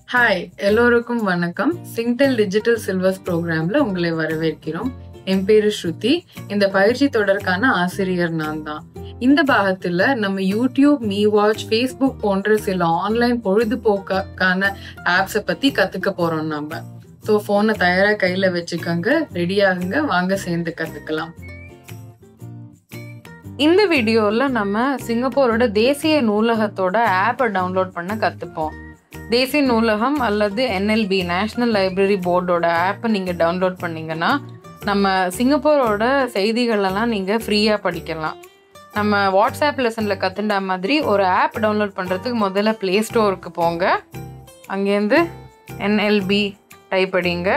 hi எல்லோருக்கும் வணக்கம் Singtel digital silvers ப்ரோக்ராம்ல உங்களை வரவேற்கிறோம் என் பேரு ஸ்ருதி இந்த பயிற்சி தொடர்கான ஆசிரியர் நான் தான் இந்த பாகத்துல நம்ம யூடியூப் மீ வாட்ச் ஃபேஸ்புக் போன்ற சில ஆன்லைன் பொழுதுபோக்கான ஆப்ஸை பத்தி கத்துக்க போறோம் நம்ம ஸோ ஃபோனை தயாரா கையில வச்சுக்கோங்க ரெடி ஆகுங்க வாங்க சேர்ந்து கத்துக்கலாம் இந்த வீடியோவில் நம்ம சிங்கப்பூரோட தேசிய நூலகத்தோட ஆப்பை டவுன்லோட் பண்ண கற்றுப்போம் தேசிய நூலகம் அல்லது என்எல்பி நேஷ்னல் லைப்ரரி போர்டோட ஆப்பை நீங்கள் டவுன்லோட் பண்ணீங்கன்னா நம்ம சிங்கப்பூரோட செய்திகளெல்லாம் நீங்கள் ஃப்ரீயாக படிக்கலாம் நம்ம வாட்ஸ்அப் லெசனில் கற்றுண்டா மாதிரி ஒரு ஆப் டவுன்லோட் பண்ணுறதுக்கு முதல்ல ப்ளே ஸ்டோருக்கு போங்க அங்கேருந்து என்எல்பி டைப் அடிங்க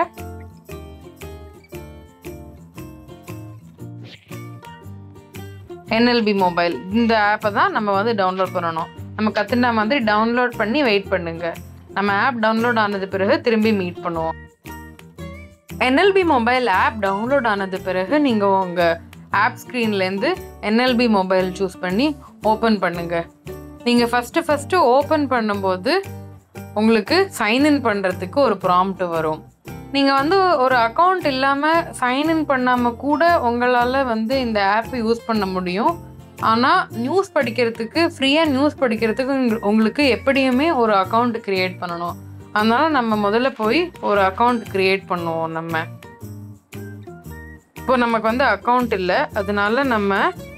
என்எல்பி மொபைல் இந்த ஆப்பை தான் நம்ம வந்து டவுன்லோட் பண்ணணும் நம்ம கற்றுண்டா மாதிரி டவுன்லோட் பண்ணி வெயிட் பண்ணுங்க நம்ம ஆப் டவுன்லோட் ஆனது பிறகு திரும்பி மீட் பண்ணுவோம் என்எல்பி மொபைல் ஆப் டவுன்லோட் ஆனது பிறகு நீங்கள் உங்கள் ஆப் ஸ்க்ரீன்லேருந்து என்எல்பி மொபைல் சூஸ் பண்ணி ஓப்பன் பண்ணுங்க நீங்கள் ஃபஸ்ட்டு ஃபஸ்ட்டு ஓப்பன் பண்ணும்போது உங்களுக்கு சைன்இன் பண்ணுறதுக்கு ஒரு ப்ராம்ப்ட் வரும் நீங்கள் வந்து ஒரு அக்கௌண்ட் இல்லாமல் சைன்இன் பண்ணாமல் கூட உங்களால் வந்து இந்த ஆப் யூஸ் பண்ண முடியும் ஆனால் நியூஸ் படிக்கிறதுக்கு ஃப்ரீயாக நியூஸ் படிக்கிறதுக்கு உங்க- உங்களுக்கு எப்படியுமே ஒரு அக்கௌண்ட் க்ரியேட் பண்ணணும் அதனால நம்ம முதல்ல போய் ஒரு அக்கௌண்ட் க்ரியேட் பண்ணுவோம் நம்ம இப்போ நமக்கு வந்து அக்கௌண்ட் இல்லை அதனால நம்ம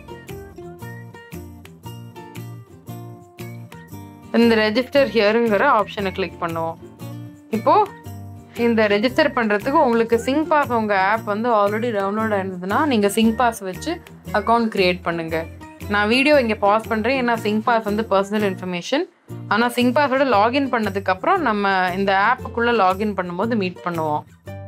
இந்த ரெஜிஸ்டர் ஹியருங்கிற ஆப்ஷனை கிளிக் பண்ணுவோம் இப்போ இந்த ரெஜிஸ்டர் பண்ணுறதுக்கு உங்களுக்கு சிங் பாஸ் உங்கள் ஆப் வந்து ஆல்ரெடி டவுன்லோட் ஆயிருந்ததுன்னா நீங்கள் சிங் பாஸ் வச்சு அக்கௌண்ட் க்ரியேட் பண்ணுங்க நான் வீடியோ இங்கே பாஸ் பண்ணுறேன் ஏன்னா சிங் பாஸ் வந்து பர்சனல் இன்ஃபர்மேஷன் ஆனால் சிங் பாஸோட லாகின் பண்ணதுக்கப்புறம் நம்ம இந்த ஆப்புக்குள்ளே லாகின் பண்ணும்போது மீட் பண்ணுவோம்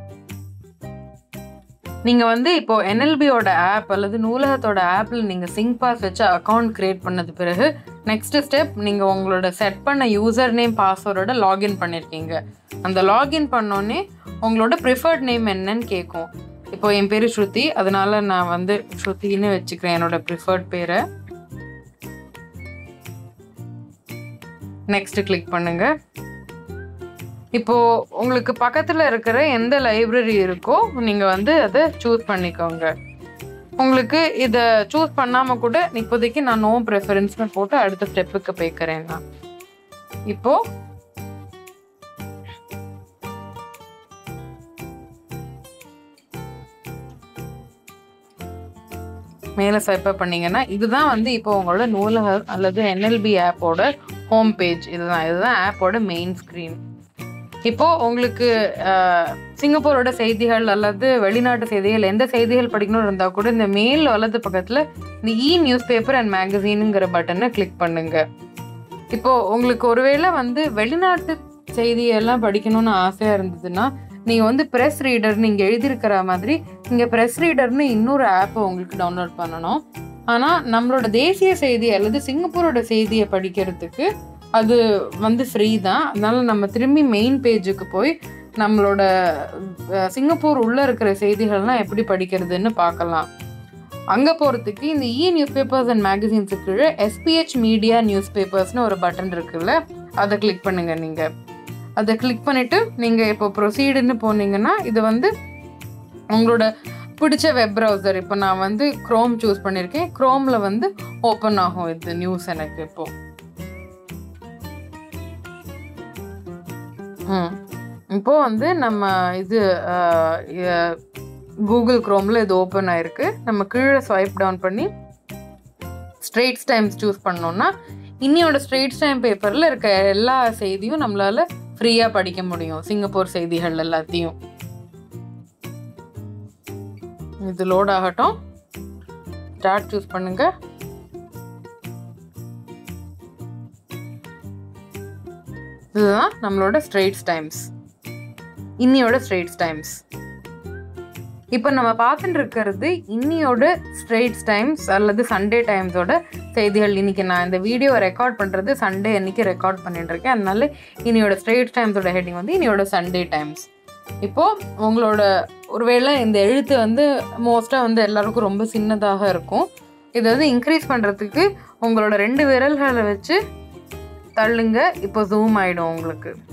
நீங்கள் வந்து இப்போ என்எல்பியோட ஆப் அல்லது நூலகத்தோட ஆப்பில் நீங்கள் சிங் பாஸ் வச்சு அக்கௌண்ட் க்ரியேட் பண்ணது பிறகு நெக்ஸ்ட் ஸ்டெப் நீங்கள் உங்களோட செட் பண்ண யூசர் நேம் பாஸ்வேர்டோட லாகின் பண்ணியிருக்கீங்க அந்த லாகின் பண்ணோன்னே உங்களோட ப்ரிஃபர்ட் நேம் என்னன்னு கேட்கும் இப்போ என் பேர் ஸ்ருதி அதனால நான் வந்து ஸ்ருதின்னு வச்சுக்கிறேன் என்னோட ப்ரிஃபர்ட் பேரை நெக்ஸ்ட் கிளிக் பண்ணுங்க இப்போ உங்களுக்கு பக்கத்தில் இருக்கிற எந்த லைப்ரரி இருக்கோ நீங்கள் வந்து அதை சூஸ் பண்ணிக்கோங்க உங்களுக்கு இதை சூஸ் பண்ணாமல் கூட இப்போதைக்கு நான் நோ ப்ரெஃபரன்ஸ்னு போட்டு அடுத்த ஸ்டெப்புக்கு போய்க்கிறேன் நான் இப்போ மேலே ஸ்வைப் பண்ணீங்கன்னா இதுதான் வந்து இப்போ உங்களோட நூலகம் அல்லது என்எல்பி ஆப்போட ஹோம் பேஜ் இதுதான் இதுதான் ஆப்போட மெயின் ஸ்க்ரீன் இப்போ உங்களுக்கு அஹ், சிங்கப்பூரோட செய்திகள் அல்லது வெளிநாட்டு செய்திகள் எந்த செய்திகள் படிக்கணும்னு இருந்தால் கூட இந்த மேல் வலது பக்கத்தில் இந்த இ நியூஸ் பேப்பர் அண்ட் மேகசீனுங்கிற பட்டனை கிளிக் பண்ணுங்க இப்போ உங்களுக்கு ஒருவேளை வந்து வெளிநாட்டு செய்தியெல்லாம் படிக்கணும்னு ஆசையாக இருந்ததுன்னா நீங்கள் வந்து ப்ரெஸ் ரீடர் நீங்கள் எழுதியிருக்கிற மாதிரி நீங்கள் ப்ரெஸ் ரீடர்னு இன்னொரு ஆப்பை உங்களுக்கு டவுன்லோட் பண்ணணும் ஆனால் நம்மளோட தேசிய செய்தி அல்லது சிங்கப்பூரோட செய்தியை படிக்கிறதுக்கு அது வந்து ஃப்ரீ தான் அதனால நம்ம திரும்பி மெயின் பேஜுக்கு போய் நம்மளோட அஹ், சிங்கப்பூர் உள்ளே இருக்கிற செய்திகள்லாம் எப்படி படிக்கிறதுன்னு பார்க்கலாம் அங்கே போகிறதுக்கு இந்த இ நியூஸ் பேப்பர்ஸ் அண்ட் மேகசின்ஸுக்கு கீழே எஸ்பிஹெச் மீடியா நியூஸ் பேப்பர்ஸ்னு ஒரு பட்டன் இருக்குல்ல அதை கிளிக் பண்ணுங்கள் நீங்கள் அதை கிளிக் பண்ணிவிட்டு நீங்கள் இப்போ ப்ரொசீடுன்னு போனீங்கன்னா இது வந்து உங்களோட பிடிச்ச வெப் ப்ரௌசர் இப்போ நான் வந்து க்ரோம் சூஸ் பண்ணியிருக்கேன் க்ரோமில் வந்து ஓப்பன் ஆகும் இது நியூஸ் எனக்கு இப்போ ம் இப்போ வந்து நம்ம இது கூகுள் க்ரோமில் இது ஓப்பன் ஆயிருக்கு நம்ம கீழே ஸ்வைப் டவுன் பண்ணி ஸ்ட்ரெயிட்ஸ் டைம்ஸ் சூஸ் பண்ணோம்னா இன்னியோட ஸ்ட்ரெயிட்ஸ் டைம் பேப்பரில் இருக்க எல்லா செய்தியும் நம்மளால ஃப்ரீயாக படிக்க முடியும் சிங்கப்பூர் செய்திகள் எல்லாத்தையும் இது லோட் ஆகட்டும் ஸ்டார்ட் சூஸ் பண்ணுங்க இதுதான் நம்மளோட ஸ்ட்ரெயிட்ஸ் டைம்ஸ் இன்னியோட ஸ்ட்ரெயிட்ஸ் டைம்ஸ் இப்போ நம்ம பார்த்துட்டு இருக்கிறது இன்னியோட ஸ்ட்ரெயிட்ஸ் டைம்ஸ் அல்லது சண்டே டைம்ஸோட செய்திகள் இன்னைக்கு நான் இந்த வீடியோ ரெக்கார்ட் பண்ணுறது சண்டே அன்னைக்கு ரெக்கார்ட் பண்ணிட்டு இருக்கேன் அதனால இன்னியோட ஸ்ட்ரெயிட்ஸ் டைம்ஸோட ஹெட்டிங் வந்து இன்னியோட சண்டே டைம்ஸ் இப்போ உங்களோட ஒருவேளை இந்த எழுத்து வந்து மோஸ்ட்டாக வந்து எல்லாருக்கும் ரொம்ப சின்னதாக இருக்கும் இதை வந்து இன்க்ரீஸ் பண்ணுறதுக்கு உங்களோட ரெண்டு விரல்களை வச்சு தள்ளுங்க இப்போ ஜூம் ஆகிடும் உங்களுக்கு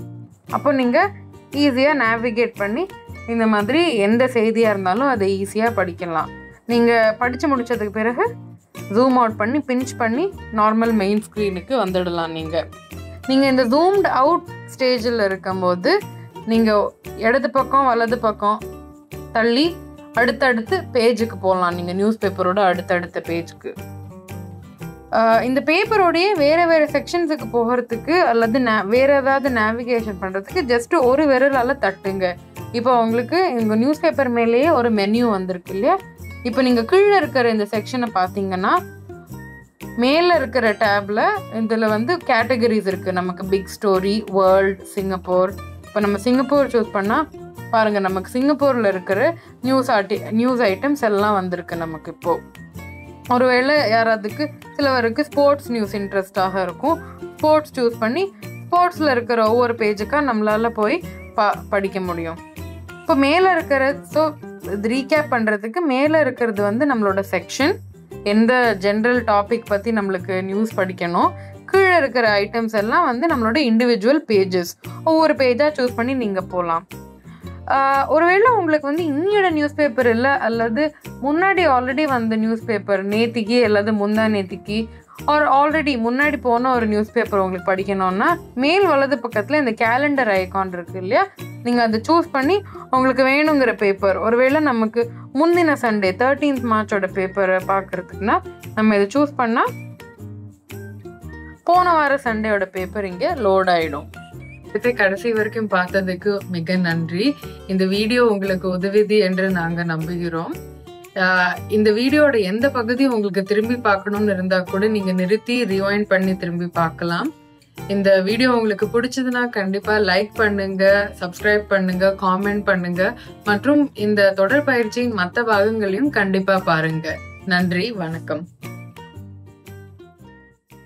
அப்போ நீங்கள் ஈஸியாக நேவிகேட் பண்ணி இந்த மாதிரி எந்த செய்தியாக இருந்தாலும் அதை ஈஸியாக படிக்கலாம் நீங்கள் படித்து முடிச்சதுக்கு பிறகு ஜூம் அவுட் பண்ணி பிஞ்ச் பண்ணி நார்மல் மெயின் ஸ்க்ரீனுக்கு வந்துடலாம் நீங்கள் நீங்கள் இந்த ஜூம்டு அவுட் ஸ்டேஜில் இருக்கும்போது நீங்கள் இடது பக்கம் வலது பக்கம் தள்ளி அடுத்தடுத்து பேஜுக்கு போகலாம் நீங்கள் நியூஸ் பேப்பரோட அடுத்தடுத்த பேஜுக்கு இந்த பேப்பரோடைய வேறு வேறு செக்ஷன்ஸுக்கு போகிறதுக்கு அல்லது நே வேறு ஏதாவது நேவிகேஷன் பண்ணுறதுக்கு ஜஸ்ட் ஒரு விரலால் தட்டுங்க இப்போ உங்களுக்கு உங்கள் நியூஸ் பேப்பர் மேலேயே ஒரு மெனு வந்திருக்கு இல்லையா இப்போ நீங்கள் கீழே இருக்கிற இந்த செக்ஷனை பார்த்தீங்கன்னா மேலே இருக்கிற டேப்பில் இதில் வந்து கேட்டகரிஸ் இருக்குது நமக்கு பிக் ஸ்டோரி வேர்ல்ட் சிங்கப்பூர் இப்போ நம்ம சிங்கப்பூர் சூஸ் பண்ணால் பாருங்கள் நமக்கு சிங்கப்பூரில் இருக்கிற நியூஸ் ஆர்டி நியூஸ் ஐட்டம்ஸ் எல்லாம் வந்திருக்கு நமக்கு இப்போது ஒருவேளை யாராவதுக்கு சிலவருக்கு ஸ்போர்ட்ஸ் நியூஸ் இன்ட்ரெஸ்டாக இருக்கும் ஸ்போர்ட்ஸ் சூஸ் பண்ணி ஸ்போர்ட்ஸில் இருக்கிற ஒவ்வொரு பேஜுக்காக நம்மளால் போய் ப படிக்க முடியும் இப்போ மேலே இருக்கிற ஸோ இது ரீகேப் பண்ணுறதுக்கு மேலே இருக்கிறது வந்து நம்மளோட செக்ஷன் எந்த ஜென்ரல் டாபிக் பற்றி நம்மளுக்கு நியூஸ் படிக்கணும் கீழே இருக்கிற ஐட்டம்ஸ் எல்லாம் வந்து நம்மளோட இண்டிவிஜுவல் பேஜஸ் ஒவ்வொரு பேஜாக சூஸ் பண்ணி நீங்கள் போகலாம் ஒருவேளை உங்களுக்கு வந்து இன்னியோட நியூஸ் பேப்பர் இல்லை அல்லது முன்னாடி ஆல்ரெடி வந்த நியூஸ் பேப்பர் நேத்திக்கு அல்லது முந்தா நேத்திக்கு ஆர் ஆல்ரெடி முன்னாடி போன ஒரு நியூஸ் பேப்பர் உங்களுக்கு படிக்கணும்னா மேல் வலது பக்கத்தில் இந்த கேலண்டர் ஐகான் இருக்கு இல்லையா நீங்கள் அதை சூஸ் பண்ணி உங்களுக்கு வேணுங்கிற பேப்பர் ஒருவேளை நமக்கு முந்தின சண்டே தேர்ட்டீன்த் மார்ச்சோட பேப்பரை பார்க்குறதுக்குன்னா நம்ம இதை சூஸ் பண்ணால் போன வார சண்டேயோட பேப்பர் இங்கே லோட் ஆகிடும் இதை கடைசி வரைக்கும் பார்த்ததுக்கு மிக நன்றி இந்த வீடியோ உங்களுக்கு உதவிது என்று நாங்கள் நம்புகிறோம் இந்த வீடியோட எந்த பகுதி உங்களுக்கு திரும்பி பார்க்கணும்னு இருந்தா கூட நீங்க நிறுத்தி ரிவைண்ட் பண்ணி திரும்பி பார்க்கலாம் இந்த வீடியோ உங்களுக்கு பிடிச்சதுன்னா கண்டிப்பா லைக் பண்ணுங்க சப்ஸ்கிரைப் பண்ணுங்க காமெண்ட் பண்ணுங்க மற்றும் இந்த தொடர் பயிற்சியின் மற்ற பாகங்களையும் கண்டிப்பா பாருங்க நன்றி வணக்கம்